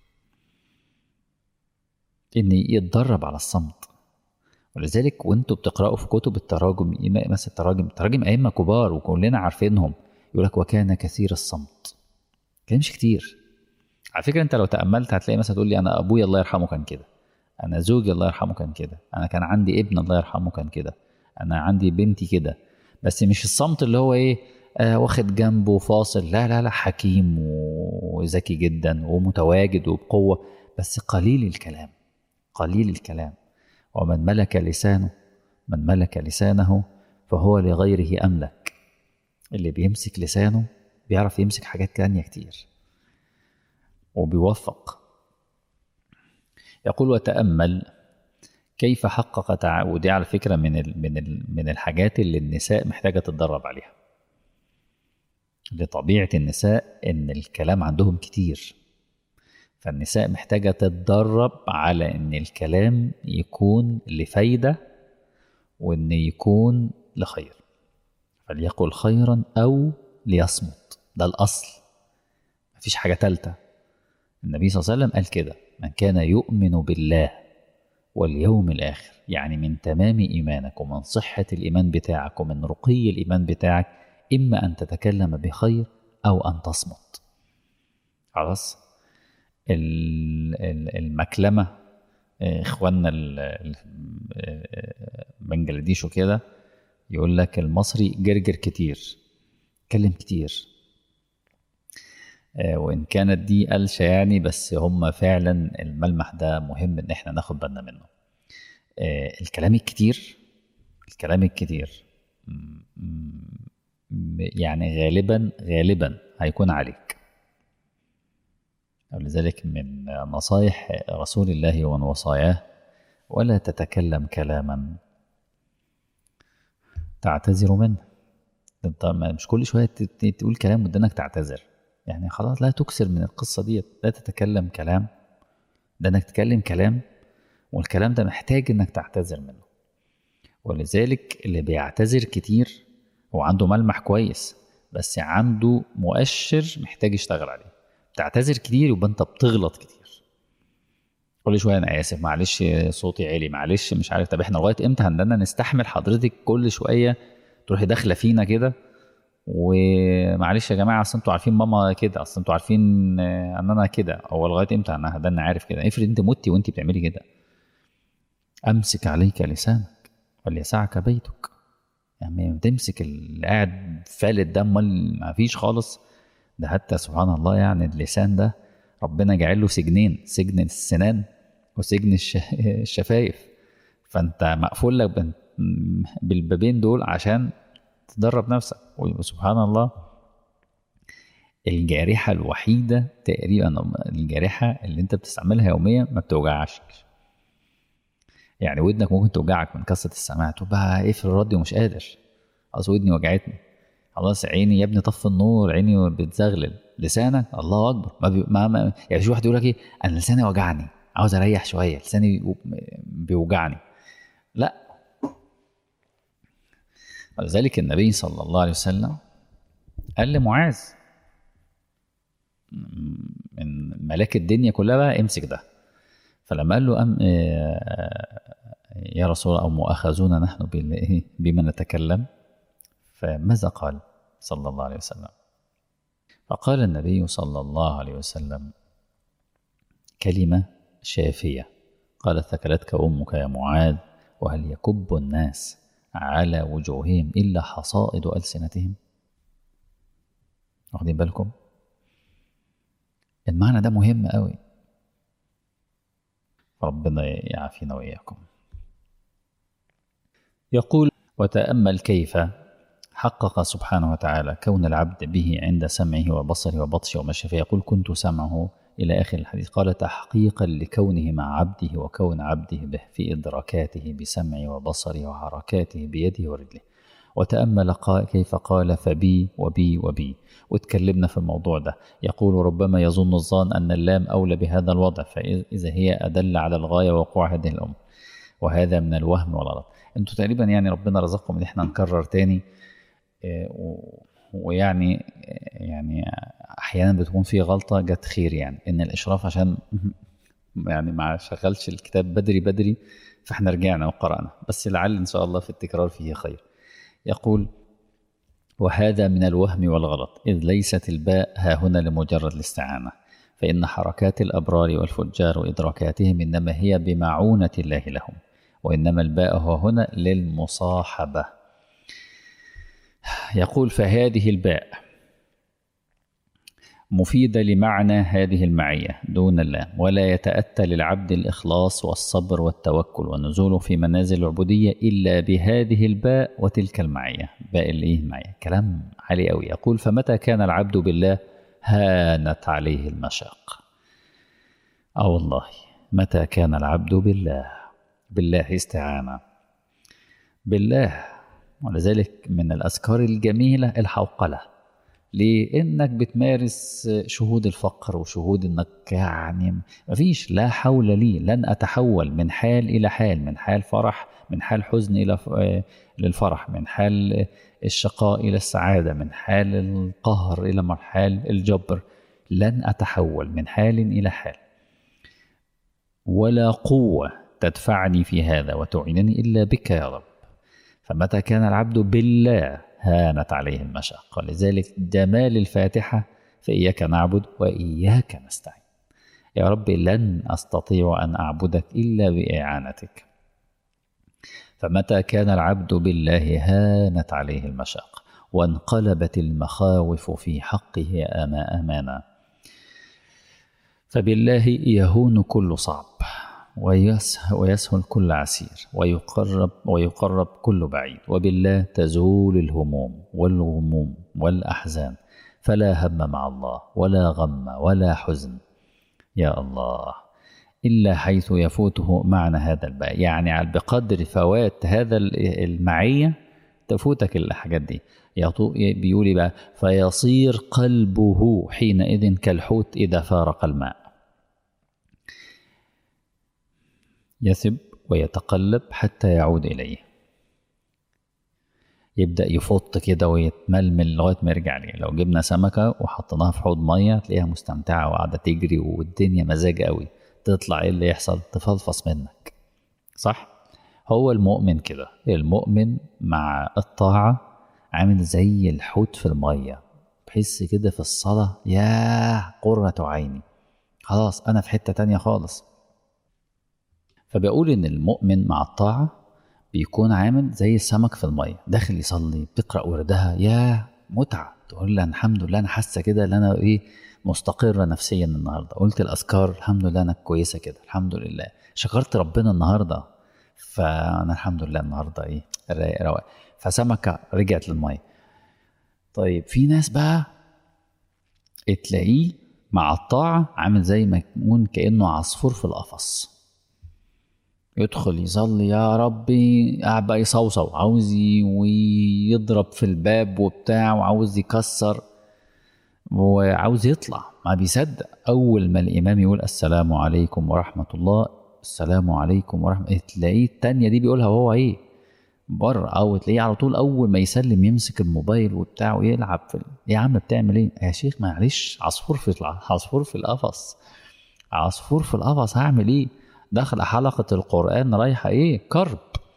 إن يتدرب على الصمت ولذلك وانتوا بتقرأوا في كتب التراجم مثلا التراجم تراجم أئمة كبار وكلنا عارفينهم يقول لك وكان كثير الصمت كلامش كتير على فكرة انت لو تأملت هتلاقي مثلا تقول لي أنا أبويا الله يرحمه كان كده أنا زوجي الله يرحمه كان كده أنا كان عندي ابن الله يرحمه كان كده أنا عندي بنتي كده بس مش الصمت اللي هو إيه آه واخد جنبه فاصل لا لا لا حكيم وذكي جدا ومتواجد وبقوة بس قليل الكلام قليل الكلام ومن ملك لسانه من ملك لسانه فهو لغيره أملك اللي بيمسك لسانه بيعرف يمسك حاجات تانية كتير وبيوفق يقول وتأمل كيف حقق تع... ودي على فكرة من ال... من ال... من الحاجات اللي النساء محتاجة تتدرب عليها لطبيعة النساء إن الكلام عندهم كتير فالنساء محتاجة تتدرب على إن الكلام يكون لفايدة وإن يكون لخير فليقل خيرا أو ليصمت ده الأصل مفيش حاجة تالتة النبي صلى الله عليه وسلم قال كده من كان يؤمن بالله واليوم الآخر يعني من تمام إيمانك ومن صحة الإيمان بتاعك ومن رقي الإيمان بتاعك إما أن تتكلم بخير أو أن تصمت خلاص المكلمة إخواننا بنجلاديش وكده يقول لك المصري جرجر كتير اتكلم كتير وإن كانت دي قلشة يعني بس هم فعلا الملمح ده مهم إن إحنا ناخد بالنا منه الكلام الكتير الكلام الكتير يعني غالبا غالبا هيكون عليك ولذلك من نصايح رسول الله ومن وصاياه ولا تتكلم كلاما تعتذر منه انت مش كل شويه تقول كلام ودانك تعتذر يعني خلاص لا تكسر من القصه دي لا تتكلم كلام ده انك تتكلم كلام والكلام ده محتاج انك تعتذر منه ولذلك اللي بيعتذر كتير هو عنده ملمح كويس بس عنده مؤشر محتاج يشتغل عليه تعتذر كتير يبقى انت بتغلط كتير كل شويه انا اسف معلش صوتي عالي معلش مش عارف طب احنا لغايه امتى عندنا نستحمل حضرتك كل شويه تروحي داخله فينا كده ومعلش يا جماعه اصل انتوا عارفين ماما كده اصل انتوا عارفين ان انا كده هو لغايه امتى انا ده انا عارف كده افرض انت متي وانت بتعملي كده امسك عليك لسانك وليسعك بيتك يعني تمسك اللي قاعد فالت ده امال ما فيش خالص ده حتى سبحان الله يعني اللسان ده ربنا جعل له سجنين سجن السنان وسجن الشفايف فانت مقفول لك بالبابين دول عشان تدرب نفسك وسبحان الله الجارحة الوحيدة تقريبا الجارحة اللي انت بتستعملها يوميا ما بتوجعش يعني ودنك ممكن توجعك من كثرة السماع تقول بقى اقفل الراديو مش قادر خلاص ودني وجعتني خلاص عيني يا ابني طفي النور عيني بتزغلل لسانك الله اكبر ما, بي... ما, ما يعني في واحد يقول لك ايه انا لساني وجعني عاوز اريح شويه لساني بيوجعني لا ولذلك النبي صلى الله عليه وسلم قال لمعاذ من ملاك الدنيا كلها بقى امسك ده فلما قال له أم يا رسول الله أو مؤاخذون نحن بما نتكلم فماذا قال صلى الله عليه وسلم فقال النبي صلى الله عليه وسلم كلمة شافية قالت ثكلتك أمك يا معاذ وهل يكب الناس على وجوههم إلا حصائد ألسنتهم واخدين بالكم المعنى ده مهم قوي ربنا يعافينا وإياكم يقول وتأمل كيف حقق سبحانه وتعالى كون العبد به عند سمعه وبصره وبطشه ومشيه فيقول كنت سمعه إلى آخر الحديث قال تحقيقا لكونه مع عبده وكون عبده به في إدراكاته بسمعه وبصره وحركاته بيده ورجله وتأمل كيف قال فبي وبي وبي واتكلمنا في الموضوع ده يقول ربما يظن الظان أن اللام أولى بهذا الوضع فإذا هي أدل على الغاية وقوع هذه الأمر وهذا من الوهم والغلط انتوا تقريبا يعني ربنا رزقكم ان احنا نكرر تاني آه، و- ويعني يعني احيانا بتكون في غلطه جت خير يعني ان الاشراف عشان يعني ما شغلش الكتاب بدري بدري فاحنا رجعنا وقرانا بس لعل ان شاء الله في التكرار فيه خير يقول وهذا من الوهم والغلط إذ ليست الباء ها هنا لمجرد الاستعانة فإن حركات الأبرار والفجار وإدراكاتهم إنما هي بمعونة الله لهم وإنما الباء ها هنا للمصاحبة يقول فهذه الباء مفيدة لمعنى هذه المعية دون الله ولا يتأتى للعبد الإخلاص والصبر والتوكل والنزول في منازل العبودية إلا بهذه الباء وتلك المعية باء الإيه المعية كلام عالي أوي يقول فمتى كان العبد بالله هانت عليه المشاق أه والله متى كان العبد بالله بالله استعانة بالله ولذلك من الأذكار الجميلة الحوقلة لانك بتمارس شهود الفقر وشهود انك يعني مفيش لا حول لي لن اتحول من حال الى حال من حال فرح من حال حزن الى ف- للفرح من حال الشقاء الى السعاده من حال القهر الى مرحال الجبر لن اتحول من حال الى حال ولا قوه تدفعني في هذا وتعينني الا بك يا رب فمتى كان العبد بالله هانت عليه المشقة لذلك جمال الفاتحة فإياك نعبد وإياك نستعين يا رب لن أستطيع أن أعبدك إلا بإعانتك فمتى كان العبد بالله هانت عليه المشاق وانقلبت المخاوف في حقه أما أمانا فبالله يهون كل صعب ويسهل, ويسهل كل عسير ويقرب ويقرب كل بعيد وبالله تزول الهموم والغموم والأحزان فلا هم مع الله ولا غم ولا حزن يا الله إلا حيث يفوته معنى هذا الباء يعني على بقدر فوات هذا المعية تفوتك الحاجات دي يطو- بيقول بقى فيصير قلبه حينئذ كالحوت إذا فارق الماء يثب ويتقلب حتى يعود إليه يبدأ يفط كده ويتململ لغاية ما يرجع ليه لو جبنا سمكة وحطيناها في حوض مية تلاقيها مستمتعة وقاعدة تجري والدنيا مزاج قوي تطلع ايه اللي يحصل تفلفص منك صح هو المؤمن كده المؤمن مع الطاعة عامل زي الحوت في المية بحس كده في الصلاة يا قرة عيني خلاص أنا في حتة تانية خالص فبقول ان المؤمن مع الطاعه بيكون عامل زي السمك في الميه داخل يصلي بتقرا وردها يا متعه تقول لها الحمد لله انا حاسه كده ان انا ايه مستقره نفسيا النهارده قلت الاذكار الحمد لله انا كويسه كده الحمد لله شكرت ربنا النهارده فانا الحمد لله النهارده ايه رايق رواق فسمكه رجعت للميه طيب في ناس بقى تلاقيه مع الطاعه عامل زي ما يكون كانه عصفور في القفص يدخل يصلي يا ربي قاعد بقى يصوصو عاوز ي- ويضرب في الباب وبتاع وعاوز يكسر وعاوز يطلع ما بيصدق اول ما الامام يقول السلام عليكم ورحمه الله السلام عليكم ورحمه إيه تلاقيه التانية دي بيقولها وهو ايه بره او تلاقيه على طول اول ما يسلم يمسك الموبايل وبتاع ويلعب في ال- يا عم بتعمل ايه يا شيخ معلش عصفور في الع- عصفور في القفص عصفور في القفص هعمل ايه داخل حلقة القرآن رايحة ايه كرب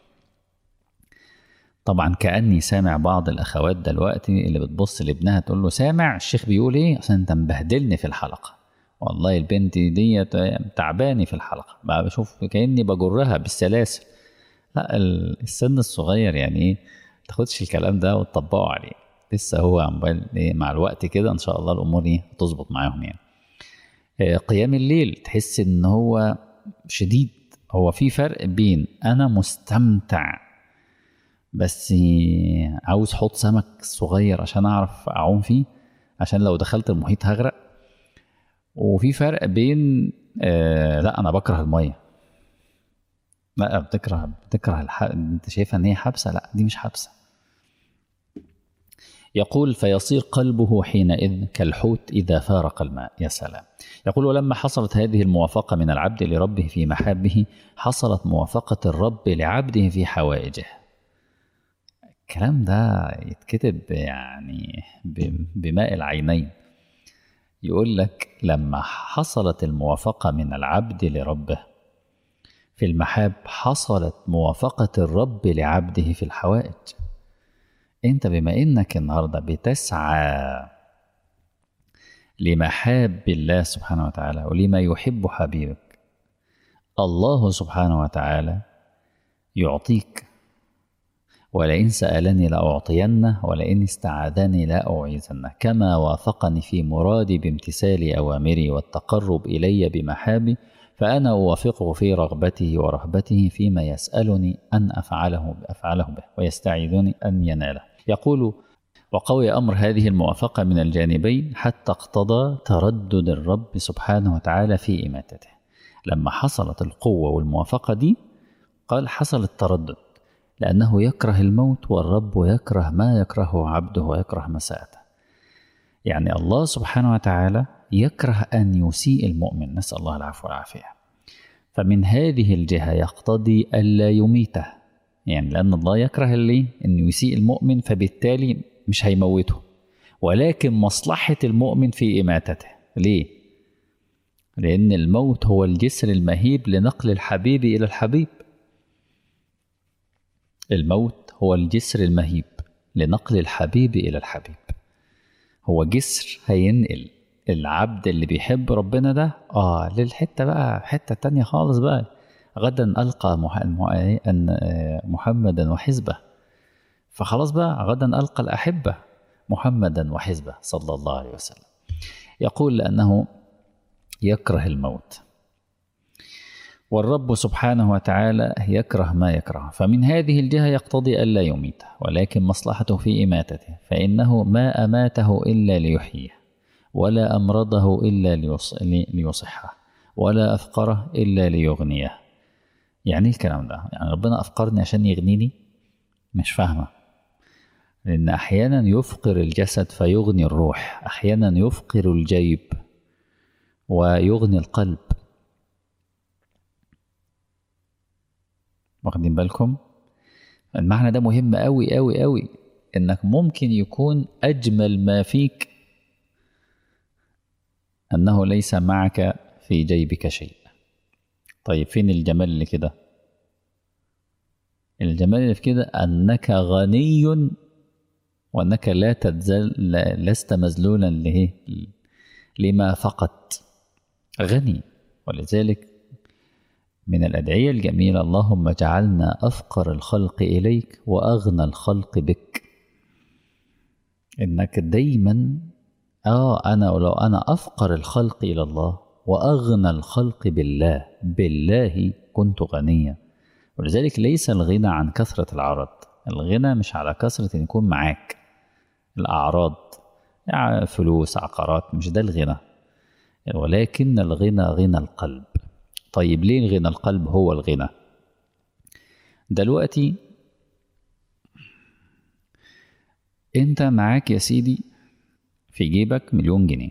طبعا كأني سامع بعض الأخوات دلوقتي اللي بتبص لابنها تقول له سامع الشيخ بيقول ايه عشان انت مبهدلني في الحلقة والله البنت دي تعباني في الحلقة بقى بشوف كأني بجرها بالسلاسل لا ال- السن الصغير يعني ايه تاخدش الكلام ده وتطبقه عليه لسه هو عمال إيه مع الوقت كده ان شاء الله الامور ايه تظبط معاهم يعني آه، قيام الليل تحس ان هو شديد هو في فرق بين انا مستمتع بس عاوز حوض سمك صغير عشان اعرف اعوم فيه عشان لو دخلت المحيط هغرق وفي فرق بين آه لا انا بكره الميه لا بتكره بتكره الح... انت شايفها ان هي حبسه لا دي مش حبسه يقول فيصير قلبه حينئذ كالحوت إذا فارق الماء يا سلام يقول ولما حصلت هذه الموافقة من العبد لربه في محابه حصلت موافقة الرب لعبده في حوائجه الكلام ده يتكتب يعني بماء العينين يقول لك لما حصلت الموافقة من العبد لربه في المحاب حصلت موافقة الرب لعبده في الحوائج انت بما انك النهارده بتسعى لمحاب الله سبحانه وتعالى ولما يحب حبيبك الله سبحانه وتعالى يعطيك ولئن سألني لأعطينه ولئن استعاذني لأعيذنه كما وافقني في مرادي بامتثال أوامري والتقرب إلي بمحابي فأنا أوافقه في رغبته ورهبته فيما يسألني أن أفعله أفعله به ويستعيذني أن يناله يقول وقوي أمر هذه الموافقة من الجانبين حتى اقتضى تردد الرب سبحانه وتعالى في إماتته لما حصلت القوة والموافقة دي قال حصل التردد لأنه يكره الموت والرب يكره ما يكرهه عبده ويكره مساءته يعني الله سبحانه وتعالى يكره أن يسيء المؤمن نسأل الله العفو والعافية فمن هذه الجهة يقتضي ألا يميته يعني لأن الله يكره اللي أنه يسيء المؤمن فبالتالي مش هيموته ولكن مصلحة المؤمن في إماتته ليه؟ لأن الموت هو الجسر المهيب لنقل الحبيب إلى الحبيب الموت هو الجسر المهيب لنقل الحبيب إلى الحبيب هو جسر هينقل العبد اللي بيحب ربنا ده اه للحته بقى حته تانية خالص بقى غدا القى ان محمدا وحزبه فخلاص بقى غدا القى الاحبه محمدا وحزبه صلى الله عليه وسلم يقول لانه يكره الموت والرب سبحانه وتعالى يكره ما يكره فمن هذه الجهة يقتضي ألا يميته ولكن مصلحته في إماتته فإنه ما أماته إلا ليحييه ولا أمرضه إلا ليصحه ولا أفقره إلا ليغنيه يعني الكلام ده يعني ربنا أفقرني عشان يغنيني مش فاهمة لأن أحيانا يفقر الجسد فيغني الروح أحيانا يفقر الجيب ويغني القلب واخدين بالكم المعنى ده مهم قوي قوي قوي انك ممكن يكون اجمل ما فيك انه ليس معك في جيبك شيء طيب فين الجمال اللي كده الجمال اللي في كده انك غني وانك لا تتزل لست مذلولا له لما فقط غني ولذلك من الأدعية الجميلة اللهم اجعلنا أفقر الخلق إليك وأغنى الخلق بك إنك دايما آه أنا لو أنا أفقر الخلق إلى الله وأغنى الخلق بالله بالله كنت غنيا ولذلك ليس الغنى عن كثرة العرض الغنى مش على كثرة إن يكون معاك الأعراض يعني فلوس عقارات مش ده الغنى ولكن الغنى غنى القلب طيب ليه غنى القلب هو الغنى دلوقتي انت معاك يا سيدي في جيبك مليون جنيه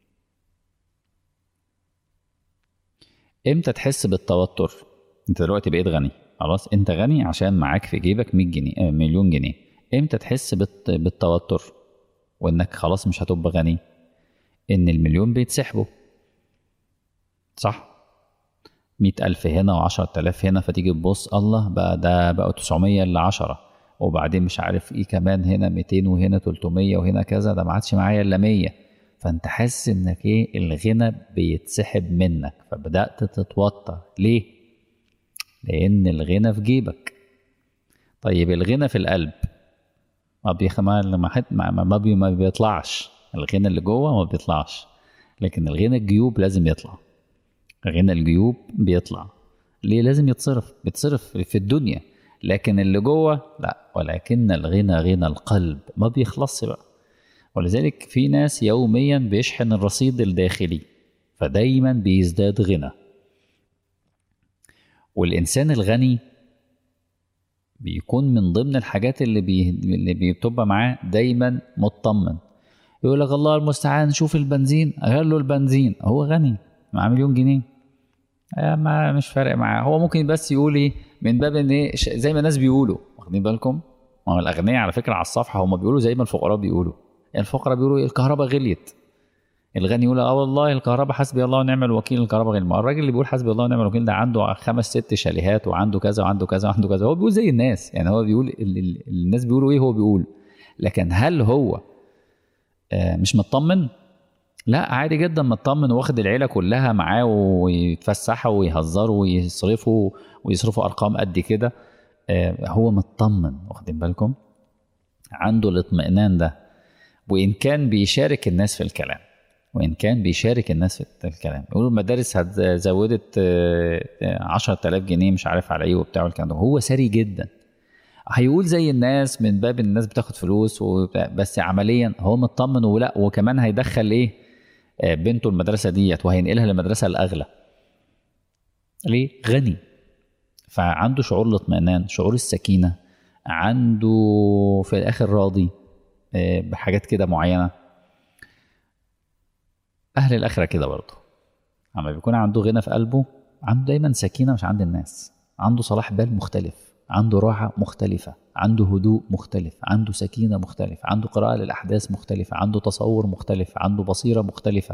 امتى تحس بالتوتر انت دلوقتي بقيت غني خلاص انت غني عشان معاك في جيبك 100 جنيه آه مليون جنيه امتى تحس بالتوتر وانك خلاص مش هتبقى غني ان المليون بيتسحبوا صح مئة ألف هنا وعشرة آلاف هنا فتيجي تبص الله بقى ده بقى تسعمية إلا عشرة وبعدين مش عارف إيه كمان هنا ميتين وهنا تلتمية وهنا كذا ده ما عادش معايا إلا مية فأنت حاسس إنك إيه الغنى بيتسحب منك فبدأت تتوتر ليه؟ لأن الغنى في جيبك طيب الغنى في القلب ما بيخ... ما ما, ما, بي... ما بيطلعش الغنى اللي جوه ما بيطلعش لكن الغنى الجيوب لازم يطلع غنى الجيوب بيطلع ليه لازم يتصرف بيتصرف في الدنيا لكن اللي جوه لا ولكن الغنى غنى القلب ما بيخلصش بقى ولذلك في ناس يوميا بيشحن الرصيد الداخلي فدايما بيزداد غنى والإنسان الغني بيكون من ضمن الحاجات اللي بي... اللي بتبقى معاه دايما مطمن يقول لك الله المستعان شوف البنزين غير له البنزين هو غني معاه مليون جنيه ما مش فارق معاه هو ممكن بس يقول ايه من باب ان ايه زي ما الناس بيقولوا واخدين بالكم ما هو الاغنياء على فكره على الصفحه هم بيقولوا زي ما الفقراء بيقولوا يعني الفقراء بيقولوا إيه الكهرباء غليت الغني يقول اه والله الكهرباء حسبي الله ونعم الوكيل الكهرباء غليت الراجل اللي بيقول حسبي الله ونعم الوكيل ده عنده خمس ست شاليهات وعنده كذا وعنده كذا وعنده كذا هو بيقول زي الناس يعني هو بيقول ال ال الناس بيقولوا ايه هو بيقول لكن هل هو آه مش مطمن لا عادي جدا مطمن واخد العيله كلها معاه ويتفسحوا ويهزروا ويصرفوا ويصرفوا ارقام قد كده هو مطمن واخدين بالكم عنده الاطمئنان ده وان كان بيشارك الناس في الكلام وان كان بيشارك الناس في الكلام يقولوا المدارس زودت 10000 جنيه مش عارف على ايه وبتاع والكلام ده هو سري جدا هيقول زي الناس من باب الناس بتاخد فلوس بس عمليا هو مطمن ولا وكمان هيدخل ايه بنته المدرسه ديت وهينقلها للمدرسه الاغلى ليه غني فعنده شعور الاطمئنان شعور السكينه عنده في الاخر راضي بحاجات كده معينه اهل الاخره كده برضه اما بيكون عنده غنى في قلبه عنده دايما سكينه مش عند الناس عنده صلاح بال مختلف عنده راحه مختلفه عنده هدوء مختلف عنده سكينه مختلفه عنده قراءه للاحداث مختلفه عنده تصور مختلف عنده بصيره مختلفه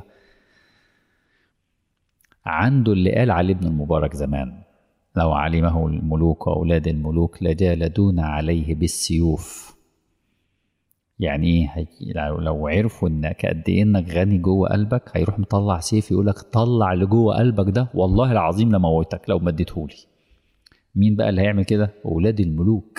عنده اللي قال عليه ابن المبارك زمان لو علمه الملوك واولاد الملوك لجالدون عليه بالسيوف يعني ايه لو عرفوا انك قد ايه انك غني جوه قلبك هيروح مطلع سيف يقول لك طلع اللي جوه قلبك ده والله العظيم لموتك لو ما اديتهولي مين بقى اللي هيعمل كده اولاد الملوك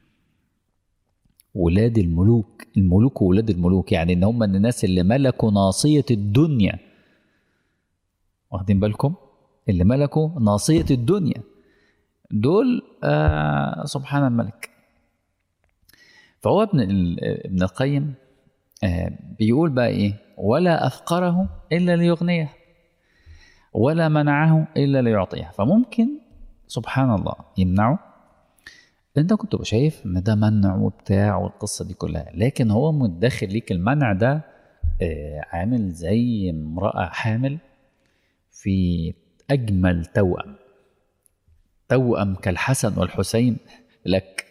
ولاد الملوك الملوك وولاد الملوك يعني ان هم الناس اللي ملكوا ناصيه الدنيا واخدين بالكم اللي ملكوا ناصيه الدنيا دول آه سبحان الملك فهو ابن ابن القيم آه بيقول بقى ايه ولا افقره الا ليغنيه ولا منعه الا ليعطيه فممكن سبحان الله يمنعه انت كنت شايف ان ده منع وبتاع والقصه دي كلها لكن هو مدخل ليك المنع ده آه عامل زي امراه حامل في اجمل توأم توأم كالحسن والحسين لك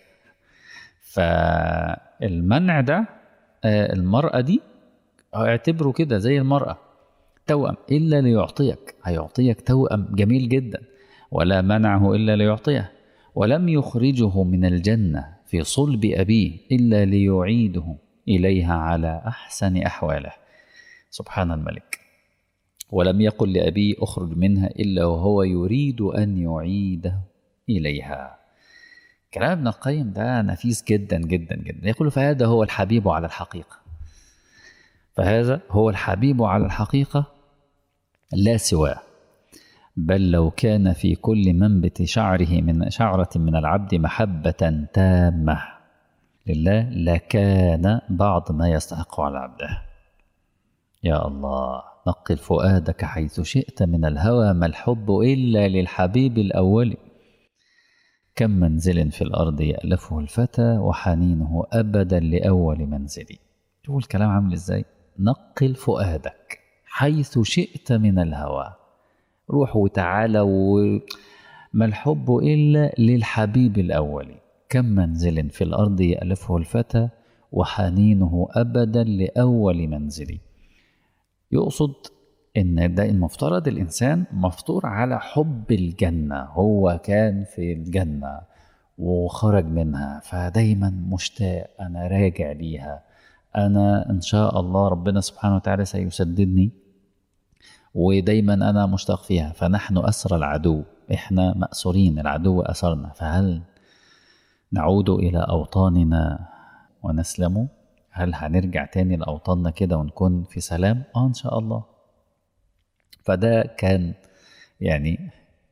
فالمنع ده المرأة دي اعتبره كده زي المرأة توأم إلا ليعطيك هيعطيك توأم جميل جدا ولا منعه إلا ليعطيه ولم يخرجه من الجنة في صلب أبيه إلا ليعيده إليها على أحسن أحواله سبحان الملك ولم يقل لأبيه أخرج منها إلا وهو يريد أن يعيده إليها كلام ابن القيم ده نفيس جدا جدا جدا يقول فهذا هو الحبيب على الحقيقة فهذا هو الحبيب على الحقيقة لا سواه بل لو كان في كل منبت شعره من شعرة من العبد محبة تامة لله لكان بعض ما يستحق على عبده يا الله نقل فؤادك حيث شئت من الهوى ما الحب إلا للحبيب الأول كم منزل في الأرض يألفه الفتى وحنينه أبدا لأول منزل شوفوا الكلام عامل إزاي نقل فؤادك حيث شئت من الهوى روح وتعالى وما الحب إلا للحبيب الأول كم منزل في الأرض يألفه الفتى وحنينه أبدا لأول منزل يقصد ان ده المفترض الانسان مفطور على حب الجنه هو كان في الجنه وخرج منها فدايما مشتاق انا راجع ليها انا ان شاء الله ربنا سبحانه وتعالى سيسددني ودايما انا مشتاق فيها فنحن اسرى العدو احنا ماسورين العدو اسرنا فهل نعود الى اوطاننا ونسلم هل هنرجع تاني لاوطاننا كده ونكون في سلام اه ان شاء الله فده كان يعني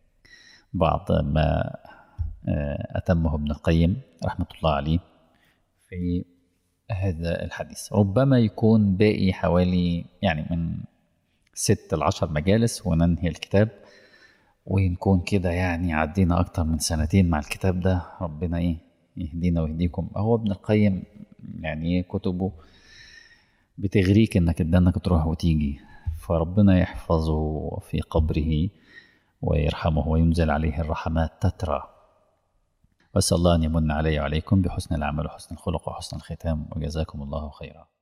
بعض ما أتمه ابن القيم رحمة الله عليه في هذا الحديث ربما يكون باقي حوالي يعني من ست لعشر مجالس وننهي الكتاب ونكون كده يعني عدينا أكتر من سنتين مع الكتاب ده ربنا إيه يهدينا ويهديكم هو ابن القيم يعني ايه كتبه بتغريك انك انك تروح وتيجي فربنا يحفظه في قبره ويرحمه وينزل عليه الرحمات تترى واسال الله ان يمن علي وعليكم بحسن العمل وحسن الخلق وحسن الختام وجزاكم الله خيرا